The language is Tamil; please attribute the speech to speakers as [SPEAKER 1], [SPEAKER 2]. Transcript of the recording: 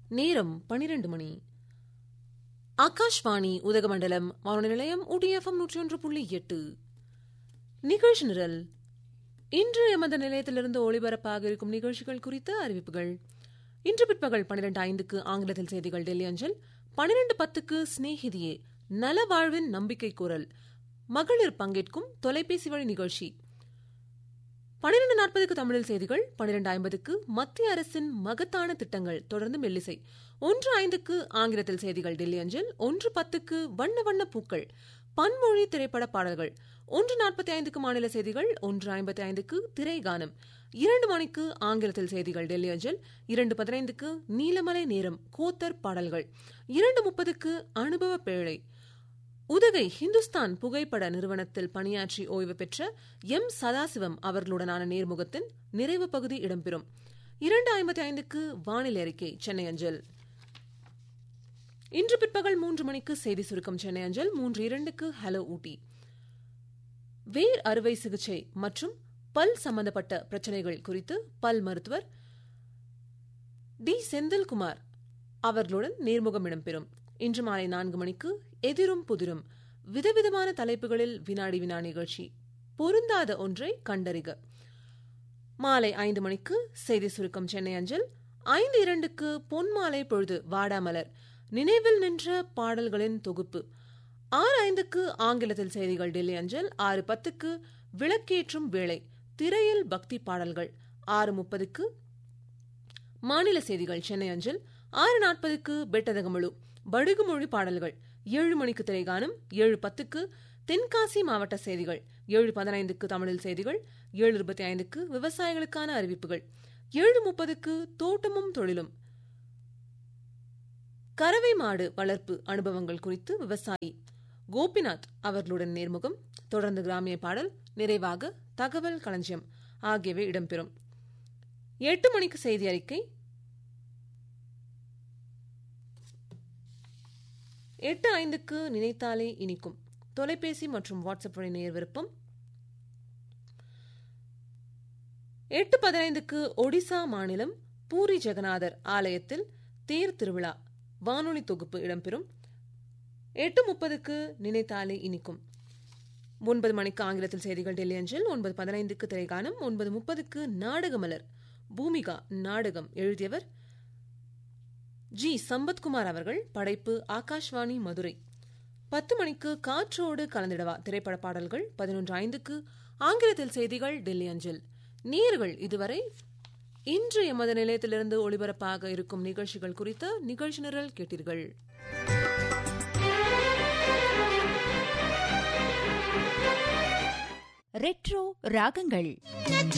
[SPEAKER 1] நேரம் பனிரெண்டு மணி ஆகாஷ்வாணி உதகமண்டலம் வானொலி நிலையம் உடிஎஃப்எம் நூற்றி ஒன்று புள்ளி எட்டு நிகழ்ச்சி நிரல் இன்று எமது நிலையத்திலிருந்து ஒளிபரப்பாக இருக்கும் நிகழ்ச்சிகள் குறித்த அறிவிப்புகள் இன்று பிற்பகல் பனிரெண்டு ஐந்துக்கு ஆங்கிலத்தில் செய்திகள் டெல்லி அஞ்சல் பனிரெண்டு பத்துக்கு ஸ்நேகிதியே நலவாழ்வின் நம்பிக்கை குரல் மகளிர் பங்கேற்கும் தொலைபேசி வழி நிகழ்ச்சி பனிரெண்டு நாற்பதுக்கு தமிழில் செய்திகள் பனிரெண்டு ஐம்பதுக்கு மத்திய அரசின் மகத்தான திட்டங்கள் தொடர்ந்து மெல்லிசை ஒன்று ஐந்துக்கு ஆங்கிலத்தில் செய்திகள் டெல்லி அஞ்சல் ஒன்று பத்துக்கு வண்ண வண்ண பூக்கள் பன்மொழி திரைப்பட பாடல்கள் ஒன்று நாற்பத்தி ஐந்துக்கு மாநில செய்திகள் ஒன்று ஐம்பத்தி ஐந்துக்கு திரை கானம் இரண்டு மணிக்கு ஆங்கிலத்தில் செய்திகள் டெல்லி அஞ்சல் இரண்டு பதினைந்துக்கு நீலமலை நேரம் கோத்தர் பாடல்கள் இரண்டு முப்பதுக்கு அனுபவ பேழை உதகை ஹிந்துஸ்தான் புகைப்பட நிறுவனத்தில் பணியாற்றி ஓய்வு பெற்ற எம் சதாசிவம் அவர்களுடனான நேர்முகத்தின் நிறைவு பகுதி இடம்பெறும் இரண்டு ஐம்பத்தி ஐந்துக்கு வானிலை அறிக்கை சென்னை அஞ்சல் இன்று பிற்பகல் மூன்று மணிக்கு செய்தி சுருக்கம் சென்னை அஞ்சல் மூன்று இரண்டுக்கு ஹலோ ஊட்டி வேர் அறுவை சிகிச்சை மற்றும் பல் சம்பந்தப்பட்ட பிரச்சனைகள் குறித்து பல் மருத்துவர் டி செந்தில்குமார் அவர்களுடன் நேர்முகம் இடம்பெறும் இன்று மாலை நான்கு மணிக்கு எதிரும் புதிரும் விதவிதமான தலைப்புகளில் வினாடி வினா நிகழ்ச்சி பொருந்தாத ஒன்றை கண்டறிக மாலை ஐந்து மணிக்கு செய்தி சுருக்கம் சென்னை அஞ்சல் ஐந்து இரண்டுக்கு பொன்மாலை பொழுது வாடாமலர் நினைவில் நின்ற பாடல்களின் தொகுப்பு ஆறு ஐந்துக்கு ஆங்கிலத்தில் செய்திகள் டெல்லி அஞ்சல் ஆறு பத்துக்கு விளக்கேற்றும் வேளை திரையில் பக்தி பாடல்கள் ஆறு முப்பதுக்கு மாநில செய்திகள் சென்னை அஞ்சல் ஆறு நாற்பதுக்கு பெட்டதகமுழு படுகு மொழி பாடல்கள் ஏழு மணிக்கு திரைகானம் ஏழு பத்துக்கு தென்காசி மாவட்ட செய்திகள் ஏழு பதினைந்துக்கு தமிழில் செய்திகள் ஏழு இருபத்தி ஐந்துக்கு விவசாயிகளுக்கான அறிவிப்புகள் ஏழு முப்பதுக்கு தோட்டமும் தொழிலும் கறவை மாடு வளர்ப்பு அனுபவங்கள் குறித்து விவசாயி கோபிநாத் அவர்களுடன் நேர்முகம் தொடர்ந்து கிராமிய பாடல் நிறைவாக தகவல் களஞ்சியம் ஆகியவை இடம்பெறும் எட்டு மணிக்கு செய்தி அறிக்கை எட்டு ஐந்துக்கு நினைத்தாலே இனிக்கும் தொலைபேசி மற்றும் வாட்ஸ்அப் வழி நேர் விருப்பம் எட்டு பதினைந்துக்கு ஒடிசா மாநிலம் பூரி ஜெகநாதர் ஆலயத்தில் தேர் திருவிழா வானொலி தொகுப்பு இடம்பெறும் எட்டு முப்பதுக்கு நினைத்தாலே இனிக்கும் ஒன்பது மணிக்கு ஆங்கிலத்தில் செய்திகள் டெல்லி அஞ்சல் ஒன்பது பதினைந்துக்கு திரைகானம் ஒன்பது முப்பதுக்கு நாடகமலர் பூமிகா நாடகம் எழுதியவர் ஜி சம்பத்குமார் அவர்கள் படைப்பு ஆகாஷ்வாணி மதுரை பத்து மணிக்கு காற்றோடு கலந்திடவா திரைப்பட பாடல்கள் பதினொன்று ஐந்துக்கு ஆங்கிலத்தில் செய்திகள் டெல்லி அஞ்சல் நேர்கள் இதுவரை இன்று எமது நிலையத்திலிருந்து ஒளிபரப்பாக இருக்கும் நிகழ்ச்சிகள் குறித்த நிகழ்ச்சி நிரல் கேட்டீர்கள்
[SPEAKER 2] ரெட்ரோ ராகங்கள்